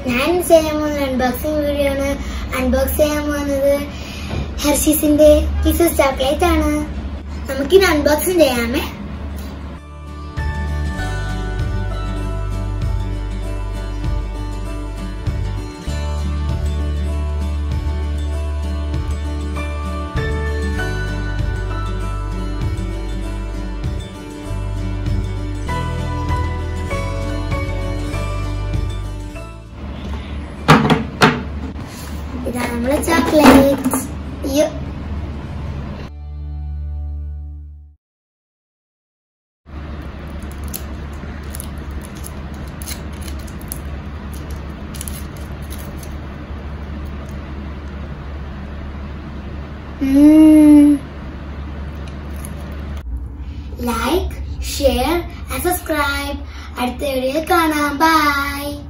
ഞാൻ ചെയ്യാൻ പോകുന്ന അൺബോക്സിംഗ് വീഡിയോ ആണ് അൺബോക്സ് ചെയ്യാൻ പോകുന്നത് ഹെർഷീസിന്റെ കിസസ് ചോക്ലേറ്റ് ആണ് നമുക്കിത് അൺബോക്സിംഗ് ചെയ്യാമേ ഇതാണ് നമ്മളെ ചോക്ലേറ്റ് അയ്യോ ലൈക്ക് ഷെയർ ആൻഡ് സബ്സ്ക്രൈബ് അടുത്ത വീഡിയോയിൽ കാണാം ബൈ